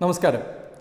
നമസ്കാരം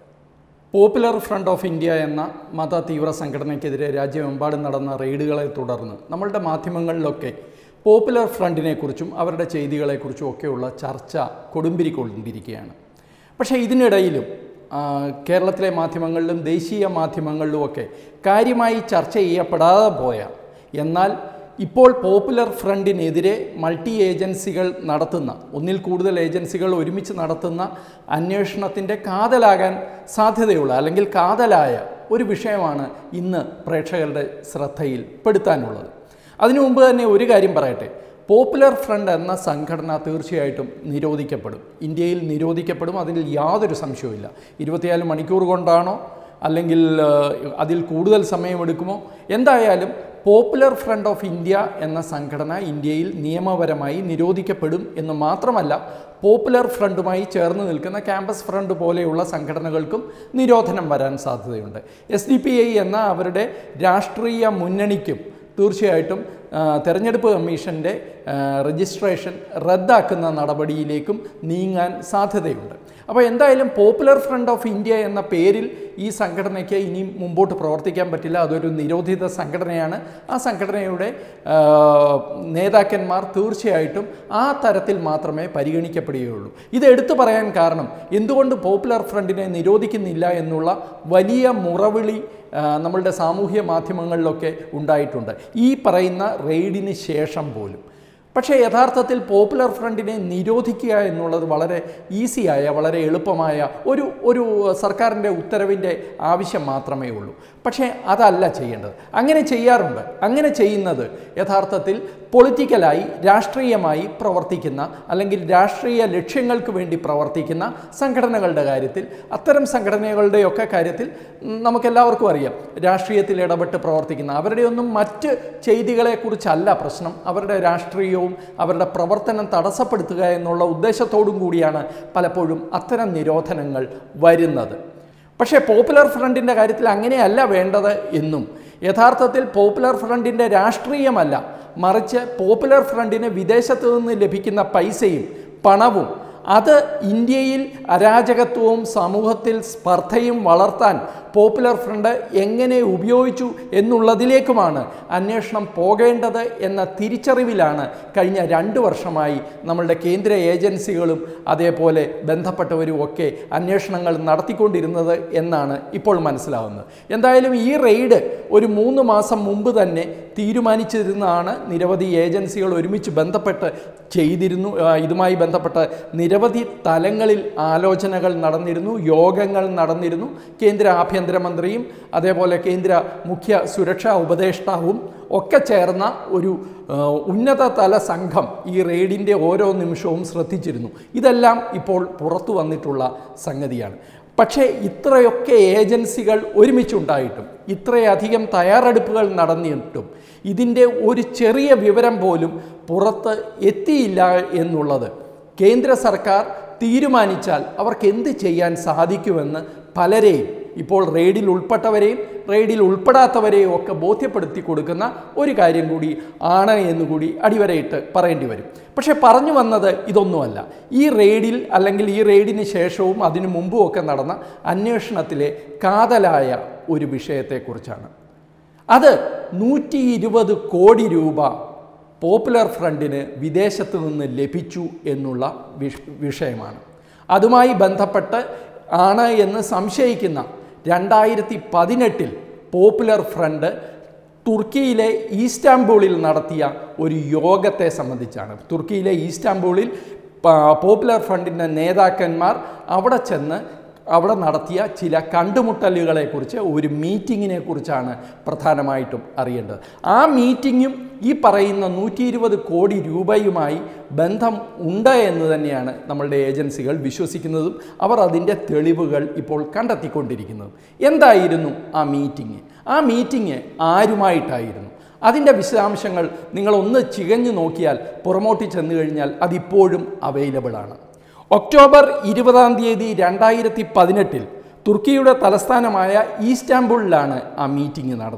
popular front of India എന്ന മത തീവ്ര സംഘടനയ്ക്കെതിരെ രാജ്യമെമ്പാടും നടന്ന റെയ്ഡുകളെ തുടർന്ന് നമ്മളുടെ മാധ്യമങ്ങളിലൊക്കെ പോപ്പുലർ ഫ്രണ്ടിനെക്കുറിച്ചും അവരുടെ ചെയ്തികളെക്കുറിച്ചും ഒക്കെയുള്ള ചർച്ച കൊടുമ്പിരിക്കൊണ്ടിരിക്കുകയാണ് പക്ഷേ ഇതിനിടയിലും ആ, കേരളത്തിലെ മാധ്യമങ്ങളിലും ദേശീയ മാധ്യമങ്ങളിലുമൊക്കെ കാര്യമായി ചർച്ച ചെയ്യപ്പെടാതെ പോയ എന്നാൽ ഇപ്പോൾ പോപ്പുലർ ഫ്രണ്ടിനെതിരെ മൾട്ടി ഏജൻസികൾ നടത്തുന്ന ഒന്നിൽ കൂടുതൽ ഏജൻസികൾ ഒരുമിച്ച് നടത്തുന്ന അന്വേഷണത്തിൻ്റെ കാതലാകാൻ സാധ്യതയുള്ള അല്ലെങ്കിൽ കാതലായ ഒരു വിഷയമാണ് ഇന്ന് പ്രേക്ഷകരുടെ ശ്രദ്ധയിൽ പെടുത്താനുള്ളത് അതിനു മുമ്പ് തന്നെ ഒരു കാര്യം പറയട്ടെ പോപ്പുലർ ഫ്രണ്ട് എന്ന സംഘടന തീർച്ചയായിട്ടും നിരോധിക്കപ്പെടും ഇന്ത്യയിൽ നിരോധിക്കപ്പെടും അതിൽ യാതൊരു സംശയവുമില്ല ഇരുപത്തിനാല് മണിക്കൂർ കൊണ്ടാണോ അല്ലെങ്കിൽ ആ, അതിൽ കൂടുതൽ സമയമെടുക്കുമോ എന്തായാലും പോപ്പുലർ ഫ്രണ്ട് ഓഫ് ഇന്ത്യ എന്ന സംഘടന ഇന്ത്യയിൽ നിയമപരമായി നിരോധിക്കപ്പെടും എന്ന് മാത്രമല്ല പോപ്പുലർ ഫ്രണ്ടുമായി ചേർന്ന് നിൽക്കുന്ന ക്യാമ്പസ് ഫ്രണ്ട് പോലെയുള്ള സംഘടനകൾക്കും നിരോധനം വരാൻ സാധ്യതയുണ്ട് എസ് ഡി പി ഐ എന്ന അവരുടെ രാഷ്ട്രീയ മുന്നണിക്കും തീർച്ചയായിട്ടും ആ, തെരഞ്ഞെടുപ്പ് കമ്മീഷൻ്റെ ആ, രജിസ്ട്രേഷൻ റദ്ദാക്കുന്ന നടപടിയിലേക്കും നീങ്ങാൻ സാധ്യതയുണ്ട് അപ്പോൾ എന്തായാലും പോപ്പുലർ ഫ്രണ്ട് ഓഫ് ഇന്ത്യ എന്ന പേരിൽ ഈ സംഘടനയ്ക്ക് ഇനി മുമ്പോട്ട് പ്രവർത്തിക്കാൻ പറ്റില്ല അതൊരു നിരോധിത സംഘടനയാണ് ആ സംഘടനയുടെ ആ, നേതാക്കന്മാർ തീർച്ചയായിട്ടും ആ തരത്തിൽ മാത്രമേ പരിഗണിക്കപ്പെടുകയുള്ളൂ ഇത് എടുത്തു പറയാൻ കാരണം എന്തുകൊണ്ട് പോപ്പുലർ ഫ്രണ്ടിനെ നിരോധിക്കുന്നില്ല എന്നുള്ള വലിയ മുറവിളി ആ, നമ്മളുടെ സാമൂഹ്യ മാധ്യമങ്ങളിലൊക്കെ ഉണ്ടായിട്ടുണ്ട് ഈ പറയുന്ന റെയ്ഡിന് ശേഷം പോലും പക്ഷേ യഥാർത്ഥത്തിൽ പോപ്പുലർ ഫ്രണ്ടിനെ നിരോധിക്കുക എന്നുള്ളത് വളരെ ഈസിയായ വളരെ എളുപ്പമായ ഒരു ഒരു സർക്കാരിൻ്റെ ഉത്തരവിൻ്റെ ആവശ്യം മാത്രമേ ഉള്ളൂ പക്ഷേ അതല്ല ചെയ്യേണ്ടത് അങ്ങനെ ചെയ്യാറുണ്ട് അങ്ങനെ ചെയ്യുന്നത് യഥാർത്ഥത്തിൽ പൊളിറ്റിക്കലായി രാഷ്ട്രീയമായി പ്രവർത്തിക്കുന്ന അല്ലെങ്കിൽ രാഷ്ട്രീയ ലക്ഷ്യങ്ങൾക്ക് വേണ്ടി പ്രവർത്തിക്കുന്ന സംഘടനകളുടെ കാര്യത്തിൽ അത്തരം സംഘടനകളുടെയൊക്കെ കാര്യത്തിൽ ഉം, നമുക്കെല്ലാവർക്കും അറിയാം രാഷ്ട്രീയത്തിൽ ഇടപെട്ട് പ്രവർത്തിക്കുന്ന അവരുടെയൊന്നും മറ്റ് ചെയ്തികളെക്കുറിച്ചല്ല പ്രശ്നം അവരുടെ രാഷ്ട്രീയവും അവരുടെ പ്രവർത്തനം തടസ്സപ്പെടുത്തുക എന്നുള്ള ഉദ്ദേശത്തോടും കൂടിയാണ് പലപ്പോഴും അത്തരം നിരോധനങ്ങൾ വരുന്നത് പക്ഷേ പോപ്പുലർ ഫ്രണ്ടിൻ്റെ കാര്യത്തിൽ അങ്ങനെയല്ല വേണ്ടത് എന്നും യഥാർത്ഥത്തിൽ പോപ്പുലർ ഫ്രണ്ടിൻ്റെ രാഷ്ട്രീയമല്ല മറിച്ച് പോപ്പുലർ ഫ്രണ്ടിന് വിദേശത്തു നിന്ന് ലഭിക്കുന്ന പൈസയും പണവും അത് ഇന്ത്യയിൽ അരാജകത്വവും സമൂഹത്തിൽ സ്പർദ്ധയും വളർത്താൻ പോപ്പുലർ ഫ്രണ്ട് എങ്ങനെ ഉപയോഗിച്ചു എന്നുള്ളതിലേക്കുമാണ് അന്വേഷണം പോകേണ്ടത് എന്ന തിരിച്ചറിവിലാണ് കഴിഞ്ഞ രണ്ട് വർഷമായി നമ്മളുടെ കേന്ദ്ര ഏജൻസികളും അതേപോലെ ബന്ധപ്പെട്ടവരും ഒക്കെ അന്വേഷണങ്ങൾ നടത്തിക്കൊണ്ടിരുന്നത് എന്നാണ് ഇപ്പോൾ മനസ്സിലാവുന്നത് എന്തായാലും ഈ റെയ്ഡ് ഒരു മൂന്ന് മാസം മുമ്പ് തന്നെ തീരുമാനിച്ചിരുന്നതാണ് നിരവധി ഏജൻസികൾ ഒരുമിച്ച് ബന്ധപ്പെട്ട് ചെയ്തിരുന്നു ആ, ഇതുമായി ബന്ധപ്പെട്ട് നിരവധി തലങ്ങളിൽ ആലോചനകൾ നടന്നിരുന്നു യോഗങ്ങൾ നടന്നിരുന്നു കേന്ദ്ര ആഭ്യന്തരമന്ത്രിയും അതേപോലെ കേന്ദ്ര മുഖ്യ സുരക്ഷാ ഉപദേഷ്ടാവും ഒക്കെ ചേർന്ന ഒരു ആ, ഉന്നതതല സംഘം ഈ റെയ്ഡിൻ്റെ ഓരോ നിമിഷവും ശ്രദ്ധിച്ചിരുന്നു ഇതെല്ലാം ഇപ്പോൾ പുറത്തു വന്നിട്ടുള്ള സംഗതിയാണ് പക്ഷേ ഇത്രയൊക്കെ ഏജൻസികൾ ഒരുമിച്ചുണ്ടായിട്ടും ഇത്രയധികം തയ്യാറെടുപ്പുകൾ നടന്നിട്ടും ഇതിൻ്റെ ഒരു ചെറിയ വിവരം പോലും പുറത്ത് എത്തിയില്ല എന്നുള്ളത് കേന്ദ്ര സർക്കാർ തീരുമാനിച്ചാൽ അവർക്ക് എന്ത് ചെയ്യാൻ സാധിക്കുമെന്ന് പലരെയും ഇപ്പോൾ റെയ്ഡിൽ ഉൾപ്പെട്ടവരെയും റെയ്ഡിൽ ഉൾപ്പെടാത്തവരെയും ഒക്കെ ബോധ്യപ്പെടുത്തി കൊടുക്കുന്ന ഒരു കാര്യം കൂടി ആണ് എന്നുകൂടി അടിവരയിട്ട് പറയേണ്ടി വരും പക്ഷേ പറഞ്ഞു വന്നത് ഇതൊന്നുമല്ല ഈ റെയ്ഡിൽ അല്ലെങ്കിൽ ഈ റെയ്ഡിന് ശേഷവും അതിനു മുമ്പും ഒക്കെ നടന്ന അന്വേഷണത്തിലെ കാതലായ ഒരു വിഷയത്തെക്കുറിച്ചാണ് അത് നൂറ്റി ഇരുപത് കോടി രൂപ പോപ്പുലർ ഫ്രണ്ടിന് വിദേശത്ത് നിന്ന് ലഭിച്ചു എന്നുള്ള വിഷ- വിഷയമാണ് അതുമായി ബന്ധപ്പെട്ട് ആണ് എന്ന് സംശയിക്കുന്ന രണ്ടായിരത്തി പതിനെട്ടിൽ പോപ്പുലർ ഫ്രണ്ട് തുർക്കിയിലെ ഈസ്റ്റാംബൂളിൽ നടത്തിയ ഒരു യോഗത്തെ സംബന്ധിച്ചാണ് തുർക്കിയിലെ ഈസ്റ്റാംബൂളിൽ പ- പോപ്പുലർ ഫ്രണ്ടിൻ്റെ നേതാക്കന്മാർ അവിടെ ചെന്ന് അവിടെ നടത്തിയ ചില കണ്ടുമുട്ടലുകളെക്കുറിച്ച് ഒരു മീറ്റിങ്ങിനെ കുറിച്ചാണ് പ്രധാനമായിട്ടും അറിയേണ്ടത് ആ മീറ്റിങ്ങും ഈ പറയുന്ന നൂറ്റി ഇരുപത് കോടി രൂപയുമായി ബന്ധം ഉണ്ട് എന്ന് തന്നെയാണ് നമ്മളുടെ ഏജൻസികൾ വിശ്വസിക്കുന്നതും അവർ അതിൻ്റെ തെളിവുകൾ ഇപ്പോൾ കണ്ടെത്തിക്കൊണ്ടിരിക്കുന്നതും എന്തായിരുന്നു ആ മീറ്റിംഗ് ആ മീറ്റിംഗ് ആരുമായിട്ടായിരുന്നു അതിൻ്റെ വിശദാംശങ്ങൾ നിങ്ങളൊന്ന് ചികഞ്ഞു നോക്കിയാൽ പുറമോട്ട് ചെന്ന് കഴിഞ്ഞാൽ അതിപ്പോഴും അവൈലബിൾ ആണ് ഒക്ടോബർ ഇരുപതാം തീയതി രണ്ടായിരത്തി പതിനെട്ടിൽ തുർക്കിയുടെ തലസ്ഥാനമായ ഈസ്റ്റാംബുളിലാണ് ആ മീറ്റിംഗ് നടന്നത്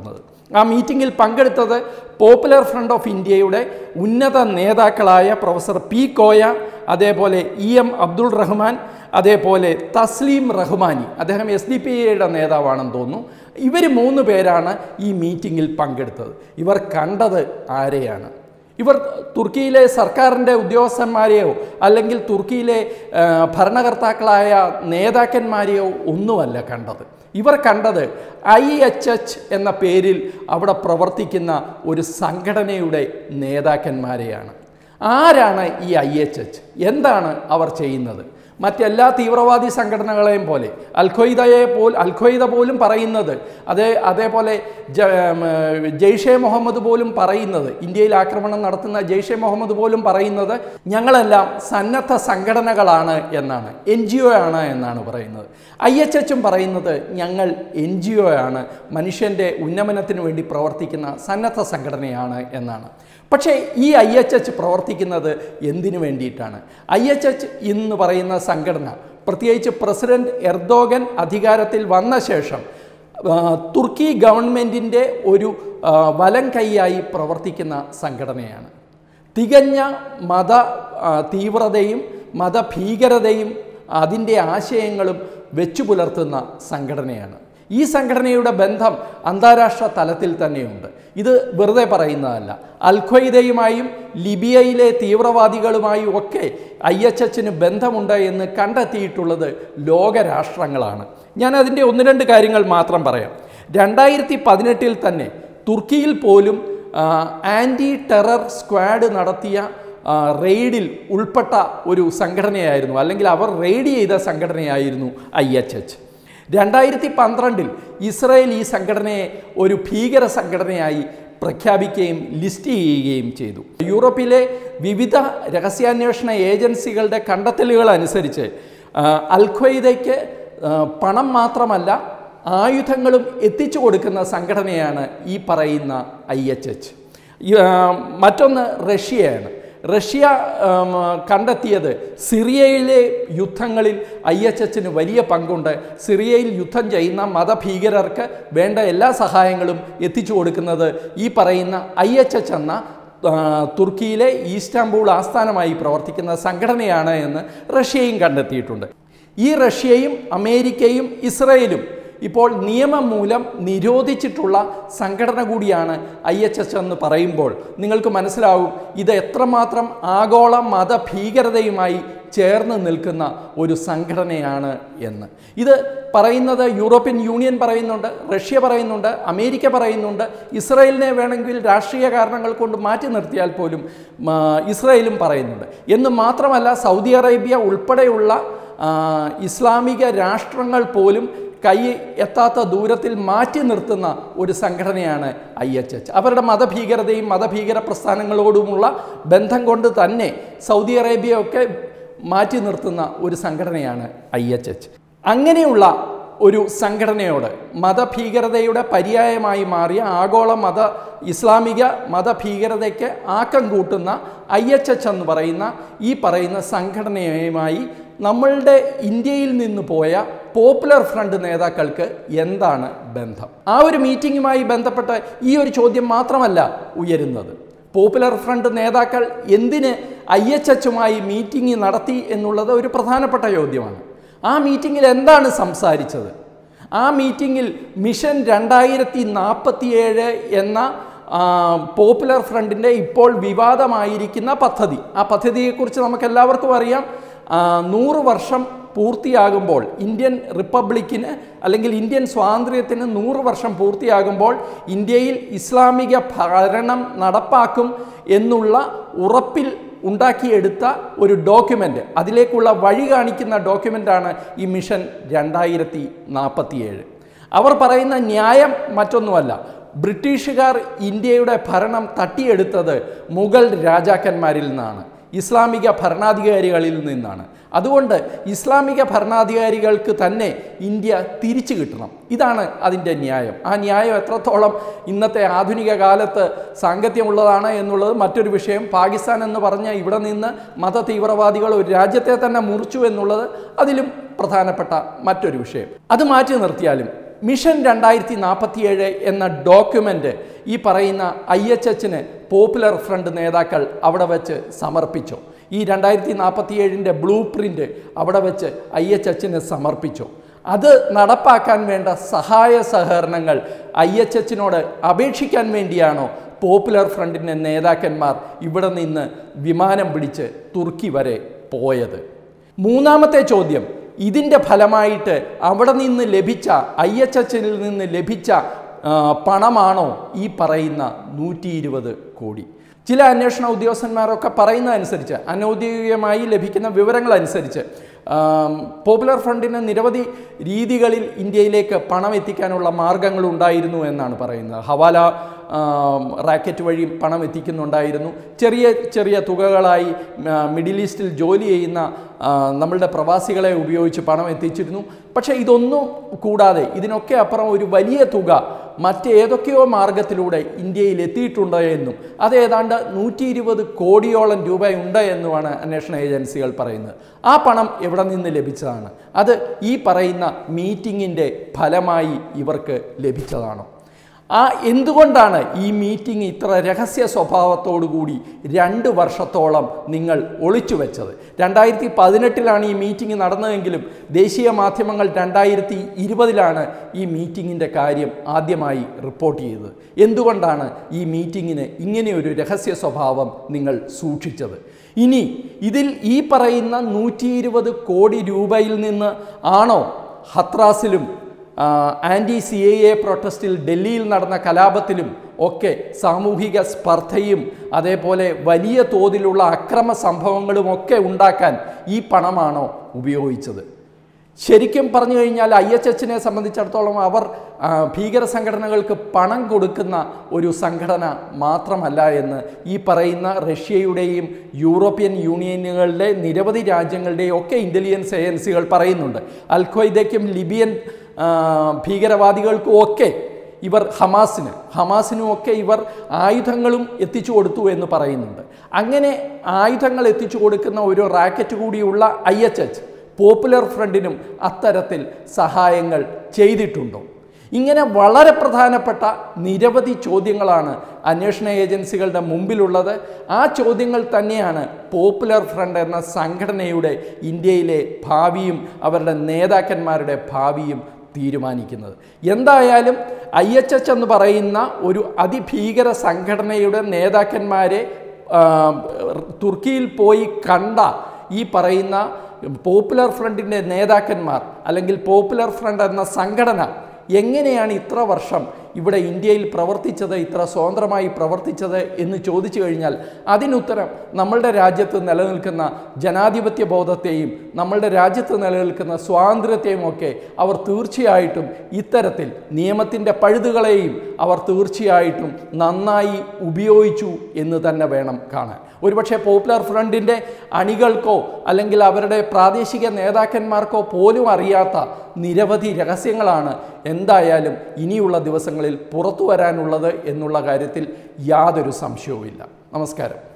ആ മീറ്റിങ്ങിൽ പങ്കെടുത്തത് പോപ്പുലർ ഫ്രണ്ട് ഓഫ് ഇന്ത്യയുടെ ഉന്നത നേതാക്കളായ പ്രൊഫസർ പി കോയ അതേപോലെ ഇ എം അബ്ദുൾ റഹ്മാൻ അതേപോലെ തസ്ലീം റഹ്മാനി അദ്ദേഹം എസ് ഡി പി ഐയുടെ നേതാവാണെന്ന് തോന്നുന്നു ഇവർ മൂന്ന് പേരാണ് ഈ മീറ്റിങ്ങിൽ പങ്കെടുത്തത് ഇവർ കണ്ടത് ആരെയാണ് ഇവർ തുർക്കിയിലെ സർക്കാരിൻ്റെ ഉദ്യോഗസ്ഥന്മാരെയോ അല്ലെങ്കിൽ തുർക്കിയിലെ ആ, ഭരണകർത്താക്കളായ നേതാക്കന്മാരെയോ ഒന്നുമല്ല കണ്ടത് ഇവർ കണ്ടത് ഐ എച്ച് എച്ച് എന്ന പേരിൽ അവിടെ പ്രവർത്തിക്കുന്ന ഒരു സംഘടനയുടെ നേതാക്കന്മാരെയാണ് ആരാണ് ഈ ഐ എച്ച് എച്ച് എന്താണ് അവർ ചെയ്യുന്നത് മറ്റെല്ലാ തീവ്രവാദി സംഘടനകളെയും പോലെ അൽഖ്വയ്ദയെ പോൽ അൽഖ്വയ്ദ പോലും പറയുന്നത് അതേ അതേപോലെ ജ- ഉം, ജെയ്ഷെ മുഹമ്മദ് പോലും പറയുന്നത് ഇന്ത്യയിൽ ആക്രമണം നടത്തുന്ന ജെയ്ഷെ മുഹമ്മദ് പോലും പറയുന്നത് ഞങ്ങളെല്ലാം സന്നദ്ധ സംഘടനകളാണ് എന്നാണ് എൻ ജി ഒ ആണ് എന്നാണ് പറയുന്നത് ഐ എച്ച് എച്ചും പറയുന്നത് ഞങ്ങൾ എൻ ജി ഒ ആണ് മനുഷ്യൻ്റെ ഉന്നമനത്തിന് വേണ്ടി പ്രവർത്തിക്കുന്ന സന്നദ്ധ സംഘടനയാണ് എന്നാണ് പക്ഷേ ഈ ഐ എച്ച് എച്ച് പ്രവർത്തിക്കുന്നത് എന്തിനു വേണ്ടിയിട്ടാണ് ഐ എച്ച് എച്ച് എന്ന് പറയുന്ന സംഘടന പ്രത്യേകിച്ച് പ്രസിഡന്റ് എർദോഗൻ അധികാരത്തിൽ വന്ന ശേഷം ആ, തുർക്കി ഗവൺമെൻറ്റിൻ്റെ ഒരു ആ, വലം കൈയായി പ്രവർത്തിക്കുന്ന സംഘടനയാണ് തികഞ്ഞ മത ആ, തീവ്രതയും മതഭീകരതയും അതിൻ്റെ ആശയങ്ങളും വെച്ചു പുലർത്തുന്ന സംഘടനയാണ് ഈ സംഘടനയുടെ ബന്ധം അന്താരാഷ്ട്ര തലത്തിൽ തന്നെയുണ്ട് ഇത് വെറുതെ പറയുന്നതല്ല അൽഖ്വയ്ദയുമായും ലിബിയയിലെ തീവ്രവാദികളുമായും ഒക്കെ ഐ എച്ച് എച്ചിന് ബന്ധമുണ്ട് എന്ന് കണ്ടെത്തിയിട്ടുള്ളത് ലോകരാഷ്ട്രങ്ങളാണ് ഞാൻ അതിൻ്റെ ഒന്ന് രണ്ട് കാര്യങ്ങൾ മാത്രം പറയാം രണ്ടായിരത്തി പതിനെട്ടിൽ തന്നെ തുർക്കിയിൽ പോലും ആൻറ്റി ടെറർ സ്ക്വാഡ് നടത്തിയ ആ, റെയ്ഡിൽ ഉൾപ്പെട്ട ഒരു സംഘടനയായിരുന്നു അല്ലെങ്കിൽ അവർ റെയ്ഡ് ചെയ്ത സംഘടനയായിരുന്നു ഐ എച്ച് എച്ച് രണ്ടായിരത്തി പന്ത്രണ്ടിൽ ഇസ്രയേൽ ഈ സംഘടനയെ ഒരു ഭീകര സംഘടനയായി പ്രഖ്യാപിക്കുകയും ലിസ്റ്റ് ചെയ്യുകയും ചെയ്തു യൂറോപ്പിലെ വിവിധ രഹസ്യാന്വേഷണ ഏജൻസികളുടെ കണ്ടെത്തലുകൾ അനുസരിച്ച് ആ, അൽഖ്വയ്ദയ്ക്ക് ആ, പണം മാത്രമല്ല ആയുധങ്ങളും എത്തിച്ചു കൊടുക്കുന്ന സംഘടനയാണ് ഈ പറയുന്ന ഐ എച്ച് എച്ച് മറ്റൊന്ന് റഷ്യയാണ് റഷ്യ ഉം, കണ്ടെത്തിയത് സിറിയയിലെ യുദ്ധങ്ങളിൽ ഐ എച്ച് എച്ചിന് വലിയ പങ്കുണ്ട് സിറിയയിൽ യുദ്ധം ചെയ്യുന്ന മതഭീകരർക്ക് വേണ്ട എല്ലാ സഹായങ്ങളും എത്തിച്ചു കൊടുക്കുന്നത് ഈ പറയുന്ന ഐ എച്ച് എച്ച് എന്ന ആ, തുർക്കിയിലെ ഈസ്റ്റാംബൂൾ ആസ്ഥാനമായി പ്രവർത്തിക്കുന്ന സംഘടനയാണ് എന്ന് റഷ്യയും കണ്ടെത്തിയിട്ടുണ്ട് ഈ റഷ്യയും അമേരിക്കയും ഇസ്രയേലും ഇപ്പോൾ നിയമം മൂലം നിരോധിച്ചിട്ടുള്ള സംഘടന കൂടിയാണ് ഐ എച്ച് എച്ച് എന്ന് പറയുമ്പോൾ നിങ്ങൾക്ക് മനസ്സിലാവും ഇത് എത്രമാത്രം ആഗോള മതഭീകരതയുമായി ചേർന്ന് നിൽക്കുന്ന ഒരു സംഘടനയാണ് എന്ന് ഇത് പറയുന്നത് യൂറോപ്യൻ യൂണിയൻ പറയുന്നുണ്ട് റഷ്യ പറയുന്നുണ്ട് അമേരിക്ക പറയുന്നുണ്ട് ഇസ്രയേലിനെ വേണമെങ്കിൽ രാഷ്ട്രീയ കാരണങ്ങൾ കൊണ്ട് മാറ്റി നിർത്തിയാൽ പോലും ആ, ഇസ്രയേലും പറയുന്നുണ്ട് എന്ന് മാത്രമല്ല സൗദി അറേബ്യ ഉൾപ്പെടെയുള്ള ആ, ഇസ്ലാമിക രാഷ്ട്രങ്ങൾ പോലും കൈ എത്താത്ത ദൂരത്തിൽ മാറ്റി നിർത്തുന്ന ഒരു സംഘടനയാണ് ഐ എച്ച് എച്ച് അവരുടെ മതഭീകരതയും മതഭീകര പ്രസ്ഥാനങ്ങളോടുമുള്ള ബന്ധം കൊണ്ട് തന്നെ സൗദി അറേബ്യയൊക്കെ മാറ്റി നിർത്തുന്ന ഒരു സംഘടനയാണ് ഐ എച്ച് എച്ച് അങ്ങനെയുള്ള ഒരു സംഘടനയോട് മതഭീകരതയുടെ പര്യായമായി മാറിയ ആഗോള മത ഇസ്ലാമിക മതഭീകരതയ്ക്ക് ആക്കം കൂട്ടുന്ന ഐ എച്ച് എച്ച് എന്ന് പറയുന്ന ഈ പറയുന്ന സംഘടനയുമായി നമ്മളുടെ ഇന്ത്യയിൽ നിന്ന് പോയ പോപ്പുലർ ഫ്രണ്ട് നേതാക്കൾക്ക് എന്താണ് ബന്ധം ആ ഒരു മീറ്റിങ്ങുമായി ബന്ധപ്പെട്ട് ഈ ഒരു ചോദ്യം മാത്രമല്ല ഉയരുന്നത് പോപ്പുലർ ഫ്രണ്ട് നേതാക്കൾ എന്തിന് ഐ എച്ച് എച്ചുമായി മീറ്റിംഗ് നടത്തി എന്നുള്ളത് ഒരു പ്രധാനപ്പെട്ട ചോദ്യമാണ് ആ മീറ്റിങ്ങിൽ എന്താണ് സംസാരിച്ചത് ആ മീറ്റിങ്ങിൽ മിഷൻ രണ്ടായിരത്തി നാൽപ്പത്തിയേഴ് എന്ന ആ, പോപ്പുലർ ഫ്രണ്ടിൻ്റെ ഇപ്പോൾ വിവാദമായിരിക്കുന്ന പദ്ധതി ആ പദ്ധതിയെക്കുറിച്ച് നമുക്ക് എല്ലാവർക്കും അറിയാം ആ, നൂറ് വർഷം പൂർത്തിയാകുമ്പോൾ ഇന്ത്യൻ റിപ്പബ്ലിക്കിന് അല്ലെങ്കിൽ ഇന്ത്യൻ സ്വാതന്ത്ര്യത്തിന് നൂറ് വർഷം പൂർത്തിയാകുമ്പോൾ ഇന്ത്യയിൽ ഇസ്ലാമിക ഭരണം നടപ്പാക്കും എന്നുള്ള ഉറപ്പിൽ ഉണ്ടാക്കിയെടുത്ത ഒരു ഡോക്യുമെൻ്റ് അതിലേക്കുള്ള വഴി കാണിക്കുന്ന ഡോക്യുമെൻ്റാണ് ഈ മിഷൻ രണ്ടായിരത്തി നാൽപ്പത്തിയേഴ് അവർ പറയുന്ന ന്യായം മറ്റൊന്നുമല്ല ബ്രിട്ടീഷുകാർ ഇന്ത്യയുടെ ഭരണം തട്ടിയെടുത്തത് മുഗൾ രാജാക്കന്മാരിൽ നിന്നാണ് ഇസ്ലാമിക ഭരണാധികാരികളിൽ നിന്നാണ് അതുകൊണ്ട് ഇസ്ലാമിക ഭരണാധികാരികൾക്ക് തന്നെ ഇന്ത്യ തിരിച്ചു കിട്ടണം ഇതാണ് അതിൻ്റെ ന്യായം ആ ന്യായം എത്രത്തോളം ഇന്നത്തെ ആധുനിക കാലത്ത് സാങ്കത്യമുള്ളതാണ് എന്നുള്ളത് മറ്റൊരു വിഷയം പാകിസ്ഥാൻ എന്ന് പറഞ്ഞ ഇവിടെ നിന്ന് മത തീവ്രവാദികൾ ഒരു രാജ്യത്തെ തന്നെ മുറിച്ചു എന്നുള്ളത് അതിലും പ്രധാനപ്പെട്ട മറ്റൊരു വിഷയം അത് മാറ്റി നിർത്തിയാലും മിഷൻ രണ്ടായിരത്തി നാൽപ്പത്തിയേഴ് എന്ന ഡോക്യുമെൻ്റ് ഈ പറയുന്ന ഐ എച്ച് എച്ചിന് പോപ്പുലർ ഫ്രണ്ട് നേതാക്കൾ അവിടെ വെച്ച് സമർപ്പിച്ചു ഈ രണ്ടായിരത്തി നാൽപ്പത്തിയേഴിൻ്റെ ബ്ലൂ പ്രിൻ്റ് അവിടെ വെച്ച് ഐ എച്ച് എച്ചിന് സമർപ്പിച്ചു അത് നടപ്പാക്കാൻ വേണ്ട സഹായ സഹകരണങ്ങൾ ഐ എച്ച് എച്ചിനോട് അപേക്ഷിക്കാൻ വേണ്ടിയാണോ പോപ്പുലർ ഫ്രണ്ടിൻ്റെ നേതാക്കന്മാർ ഇവിടെ നിന്ന് വിമാനം പിടിച്ച് തുർക്കി വരെ പോയത് മൂന്നാമത്തെ ചോദ്യം ഇതിൻ്റെ ഫലമായിട്ട് അവിടെ നിന്ന് ലഭിച്ച ഐ എച്ച് എച്ചിൽ നിന്ന് ലഭിച്ച ആ, പണമാണോ ഈ പറയുന്ന നൂറ്റി ഇരുപത് കോടി ചില അന്വേഷണ ഉദ്യോഗസ്ഥന്മാരൊക്കെ പറയുന്ന അനുസരിച്ച് അനൗദ്യോഗികമായി ലഭിക്കുന്ന വിവരങ്ങൾ അനുസരിച്ച് ആം, പോപ്പുലർ ഫ്രണ്ടിന് നിരവധി രീതികളിൽ ഇന്ത്യയിലേക്ക് പണം എത്തിക്കാനുള്ള മാർഗങ്ങൾ ഉണ്ടായിരുന്നു എന്നാണ് പറയുന്നത് ഹവാല ആം, റാക്കറ്റ് വഴി പണം എത്തിക്കുന്നുണ്ടായിരുന്നു ചെറിയ ചെറിയ തുകകളായി ആ, മിഡിൽ ഈസ്റ്റിൽ ജോലി ചെയ്യുന്ന ആ, നമ്മളുടെ പ്രവാസികളെ ഉപയോഗിച്ച് പണം എത്തിച്ചിരുന്നു പക്ഷേ ഇതൊന്നും കൂടാതെ ഇതിനൊക്കെ അപ്പുറം ഒരു വലിയ തുക മറ്റേതൊക്കെയോ മാർഗത്തിലൂടെ ഇന്ത്യയിൽ എത്തിയിട്ടുണ്ട് എന്നും അത് ഏതാണ്ട് നൂറ്റി ഇരുപത് കോടിയോളം രൂപയുണ്ട് എന്നുമാണ് അന്വേഷണ ഏജൻസികൾ പറയുന്നത് ആ പണം എവിടെ നിന്ന് ലഭിച്ചതാണ് അത് ഈ പറയുന്ന മീറ്റിങ്ങിൻ്റെ ഫലമായി ഇവർക്ക് ലഭിച്ചതാണോ ആ എന്തുകൊണ്ടാണ് ഈ മീറ്റിംഗ് ഇത്ര രഹസ്യ സ്വഭാവത്തോടു കൂടി രണ്ട് വർഷത്തോളം നിങ്ങൾ ഒളിച്ചു വെച്ചത് രണ്ടായിരത്തി പതിനെട്ടിലാണ് ഈ മീറ്റിംഗ് നടന്നതെങ്കിലും ദേശീയ മാധ്യമങ്ങൾ രണ്ടായിരത്തി ഇരുപതിലാണ് ഈ മീറ്റിങ്ങിൻ്റെ കാര്യം ആദ്യമായി റിപ്പോർട്ട് ചെയ്തത് എന്തുകൊണ്ടാണ് ഈ മീറ്റിങ്ങിന് ഇങ്ങനെയൊരു രഹസ്യ സ്വഭാവം നിങ്ങൾ സൂക്ഷിച്ചത് ഇനി ഇതിൽ ഈ പറയുന്ന നൂറ്റി ഇരുപത് കോടി രൂപയിൽ നിന്ന് ആണോ ഹത്രാസിലും ആൻറ്റി സി എ എ പ്രൊട്ടസ്റ്റിൽ ഡൽഹിയിൽ നടന്ന കലാപത്തിലും ഒക്കെ സാമൂഹിക സ്പർദ്ധയും അതേപോലെ വലിയ തോതിലുള്ള അക്രമ സംഭവങ്ങളും ഒക്കെ ഉണ്ടാക്കാൻ ഈ പണമാണോ ഉപയോഗിച്ചത് ശരിക്കും പറഞ്ഞു കഴിഞ്ഞാൽ ഐ എച്ച് എച്ചിനെ സംബന്ധിച്ചിടത്തോളം അവർ ആ, ഭീകര സംഘടനകൾക്ക് പണം കൊടുക്കുന്ന ഒരു സംഘടന മാത്രമല്ല എന്ന് ഈ പറയുന്ന റഷ്യയുടെയും യൂറോപ്യൻ യൂണിയനുകളുടെ നിരവധി രാജ്യങ്ങളുടെയും ഒക്കെ ഇൻ്റലിജൻസ് ഏജൻസികൾ പറയുന്നുണ്ട് അൽ ഖ്വയ്ദയ്ക്കും ലിബിയൻ ആ, ഭീകരവാദികൾക്കും ഒക്കെ ഇവർ ഹമാസിന് ഹമാസിനും ഒക്കെ ഇവർ ആയുധങ്ങളും എത്തിച്ചു കൊടുത്തു എന്ന് പറയുന്നുണ്ട് അങ്ങനെ ആയുധങ്ങൾ എത്തിച്ചു കൊടുക്കുന്ന ഒരു റാക്കറ്റ് കൂടിയുള്ള ഐ എച്ച് എച്ച് പോപ്പുലർ ഫ്രണ്ടിനും അത്തരത്തിൽ സഹായങ്ങൾ ചെയ്തിട്ടുണ്ടോ ഇങ്ങനെ വളരെ പ്രധാനപ്പെട്ട നിരവധി ചോദ്യങ്ങളാണ് അന്വേഷണ ഏജൻസികളുടെ മുമ്പിലുള്ളത് ആ ചോദ്യങ്ങൾ തന്നെയാണ് പോപ്പുലർ ഫ്രണ്ട് എന്ന സംഘടനയുടെ ഇന്ത്യയിലെ ഭാവിയും അവരുടെ നേതാക്കന്മാരുടെ ഭാവിയും തീരുമാനിക്കുന്നത് എന്തായാലും ഐ എച്ച് എച്ച് എന്ന് പറയുന്ന ഒരു അതിഭീകര സംഘടനയുടെ നേതാക്കന്മാരെ ആ, തുർക്കിയിൽ പോയി കണ്ട ഈ പറയുന്ന പോപ്പുലർ ഫ്രണ്ടിൻ്റെ നേതാക്കന്മാർ അല്ലെങ്കിൽ പോപ്പുലർ ഫ്രണ്ട് എന്ന സംഘടന എങ്ങനെയാണ് ഇത്ര വർഷം ഇവിടെ ഇന്ത്യയിൽ പ്രവർത്തിച്ചത് ഇത്ര സ്വതന്ത്രമായി പ്രവർത്തിച്ചത് എന്ന് ചോദിച്ചു കഴിഞ്ഞാൽ അതിനുത്തരം നമ്മളുടെ രാജ്യത്ത് നിലനിൽക്കുന്ന ജനാധിപത്യ ബോധത്തെയും നമ്മളുടെ രാജ്യത്ത് നിലനിൽക്കുന്ന സ്വാതന്ത്ര്യത്തെയും ഒക്കെ അവർ തീർച്ചയായിട്ടും ഇത്തരത്തിൽ നിയമത്തിൻ്റെ പഴുതുകളെയും അവർ തീർച്ചയായിട്ടും നന്നായി ഉപയോഗിച്ചു എന്ന് തന്നെ വേണം കാണാൻ ഒരുപക്ഷെ പോപ്പുലർ ഫ്രണ്ടിൻ്റെ അണികൾക്കോ അല്ലെങ്കിൽ അവരുടെ പ്രാദേശിക നേതാക്കന്മാർക്കോ പോലും അറിയാത്ത നിരവധി രഹസ്യങ്ങളാണ് എന്തായാലും ഇനിയുള്ള ദിവസങ്ങളിൽ പുറത്തു വരാനുള്ളത് എന്നുള്ള കാര്യത്തിൽ യാതൊരു സംശയവുമില്ല നമസ്കാരം